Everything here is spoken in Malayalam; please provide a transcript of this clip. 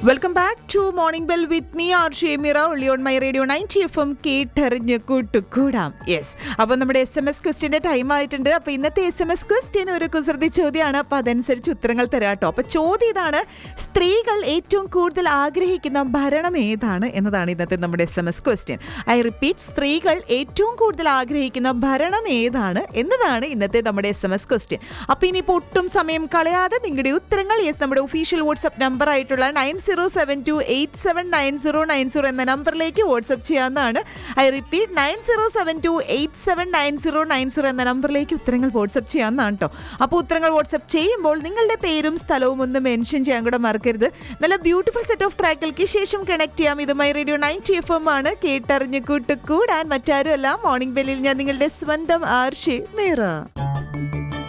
welcome back to morning bell with me R Shemira ഒള്ളി on my radio ninety F M കേട്ടറിഞ്ഞ് കൂട്ടുകൂടാം യെസ് അപ്പോൾ നമ്മുടെ എസ് എം എസ് ക്വസ്റ്റിൻ്റെ ടൈം ആയിട്ടുണ്ട് അപ്പോൾ ഇന്നത്തെ എസ് എം എസ് ക്വസ്റ്റ്യൻ ഒരു കുസൃതി ചോദ്യമാണ് അപ്പോൾ അതനുസരിച്ച് ഉത്തരങ്ങൾ തരാം കേട്ടോ അപ്പോൾ ചോദ്യം ഇതാണ് സ്ത്രീകൾ ഏറ്റവും കൂടുതൽ ആഗ്രഹിക്കുന്ന ഭരണം ഏതാണ് എന്നതാണ് ഇന്നത്തെ നമ്മുടെ S M S question I repeat സ്ത്രീകൾ ഏറ്റവും കൂടുതൽ ആഗ്രഹിക്കുന്ന ഭരണം ഏതാണ് എന്നതാണ് ഇന്നത്തെ നമ്മുടെ എസ് എം എസ് ക്വസ്റ്റ്യൻ അപ്പോൾ ഇനിയിപ്പോൾ ഒട്ടും സമയം കളയാതെ നിങ്ങളുടെ ഉത്തരങ്ങൾ യെസ് നമ്മുടെ ഒഫീഷ്യൽ വാട്സ്ആപ്പ് നമ്പർ ആയിട്ടുള്ള nine zero seven two eight seven nine zero nine zero എന്ന നമ്പറിലേക്ക് വാട്സ്ആപ്പ് ചെയ്യാവുന്നതാണ് I repeat nine zero seven two eight seven nine zero nine zero എന്ന നമ്പറിലേക്ക് ഉത്തരങ്ങൾ വാട്സ്ആപ്പ് ചെയ്യാവുന്നതാണ് കേട്ടോ അപ്പോൾ ഉത്തരങ്ങൾ വാട്സ്ആപ്പ് ചെയ്യുമ്പോൾ നിങ്ങളുടെ പേരും സ്ഥലവും ഒന്ന് മെൻഷൻ ചെയ്യാൻ കൂടെ മറക്കരുത് നല്ല ബ്യൂട്ടിഫുൾ സെറ്റ് ഓഫ് ട്രാക്കുകൾക്ക് ശേഷം കണക്ട് ചെയ്യാം ഇത് my radio ninety F M ആണ് കേട്ടറിഞ്ഞ് കൂട്ടുകൂടാൻ മറ്റാരുമല്ല മോർണിംഗ് ബെല്ലിൽ ഞാൻ നിങ്ങളുടെ സ്വന്തം ആർഷി മീറ